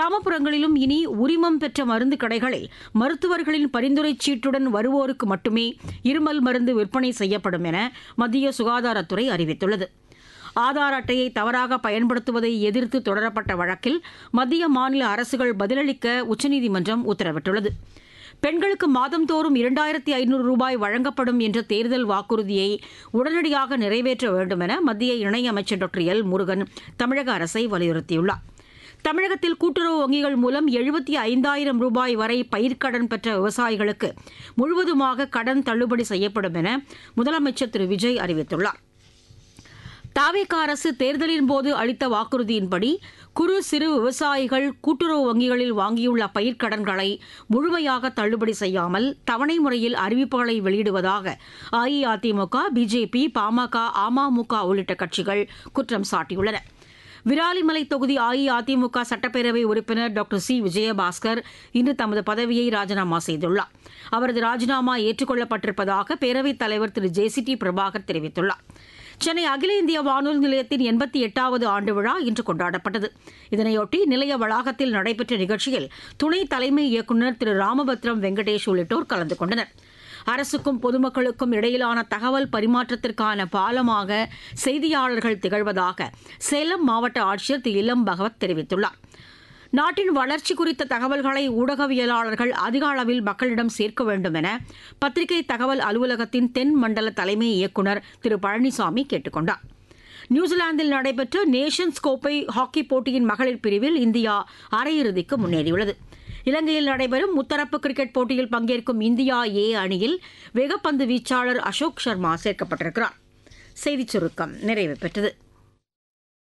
கிராமப்புறங்களிலும் இனி உரிமம் பெற்ற மருந்து கடைகளில் மருத்துவர்களின் பரிந்துரை சீட்டுடன் வருவோருக்கு மட்டுமே இருமல் மருந்து விற்பனை செய்யப்படும் என மத்திய சுகாதாரத்துறை அறிவித்துள்ளது ஆதார் அட்டையை தவறாக பயன்படுத்துவதை எதிர்த்து தொடரப்பட்ட வழக்கில் மத்திய மாநில அரசுகள் பதிலளிக்க உச்சநீதிமன்றம் உத்தரவிட்டுள்ளது பெண்களுக்கு மாதந்தோறும் இரண்டாயிரத்தி ஐநூறு ரூபாய் வழங்கப்படும் என்ற தேர்தல் வாக்குறுதியை உடனடியாக நிறைவேற்ற வேண்டும் என மத்திய இணையமைச்சர் டாக்டர் எல் முருகன் தமிழக அரசை வலியுறுத்தியுள்ளார் தமிழகத்தில் கூட்டுறவு வங்கிகள் மூலம் எழுபத்தி ஐந்தாயிரம் ரூபாய் வரை பயிர்க்கடன் பெற்ற விவசாயிகளுக்கு முழுவதுமாக கடன் தள்ளுபடி செய்யப்படும் என முதலமைச்சர் திரு விஜய் அறிவித்துள்ளார் தாவேக அரசு தேர்தலின் போது அளித்த வாக்குறுதியின்படி குறு சிறு விவசாயிகள் கூட்டுறவு வங்கிகளில் வாங்கியுள்ள பயிர்க்கடன்களை முழுமையாக தள்ளுபடி செய்யாமல் தவணை முறையில் அறிவிப்புகளை வெளியிடுவதாக அஇஅதிமுக பிஜேபி பாமக அமமுக உள்ளிட்ட கட்சிகள் குற்றம் சாட்டியுள்ளன விராலிமலை தொகுதி அஇஅதிமுக சட்டப்பேரவை உறுப்பினர் டாக்டர் சி விஜயபாஸ்கர் இன்று தமது பதவியை ராஜினாமா செய்துள்ளார் அவரது ராஜினாமா ஏற்றுக்கொள்ளப்பட்டிருப்பதாக பேரவைத் தலைவர் திரு ஜே சி டி பிரபாகர் தெரிவித்துள்ளார் சென்னை அகில இந்திய வானொலி நிலையத்தின் எண்பத்தி எட்டாவது ஆண்டு விழா இன்று கொண்டாடப்பட்டது இதனையொட்டி நிலைய வளாகத்தில் நடைபெற்ற நிகழ்ச்சியில் துணை தலைமை இயக்குநர் திரு ராமபத்ரம் வெங்கடேஷ் உள்ளிட்டோர் கலந்து கொண்டனர் அரசுக்கும் பொதுமக்களுக்கும் இடையிலான தகவல் பரிமாற்றத்திற்கான பாலமாக செய்தியாளர்கள் திகழ்வதாக சேலம் மாவட்ட ஆட்சியர் திரு இளம் பகவத் தெரிவித்துள்ளார் நாட்டின் வளர்ச்சி குறித்த தகவல்களை ஊடகவியலாளர்கள் அதிக அளவில் மக்களிடம் சேர்க்க வேண்டும் என பத்திரிகை தகவல் அலுவலகத்தின் தென் மண்டல தலைமை இயக்குநர் திரு பழனிசாமி கேட்டுக் கொண்டார் நியூசிலாந்தில் நடைபெற்ற நேஷன்ஸ் கோப்பை ஹாக்கி போட்டியின் மகளிர் பிரிவில் இந்தியா அரையிறுதிக்கு முன்னேறியுள்ளது இலங்கையில் நடைபெறும் முத்தரப்பு கிரிக்கெட் போட்டியில் பங்கேற்கும் இந்தியா ஏ அணியில் வேகப்பந்து வீச்சாளர் அசோக் சர்மா சேர்க்கப்பட்டிருக்கிறார் செய்திச் சுருக்கம் நிறைவு பெற்றது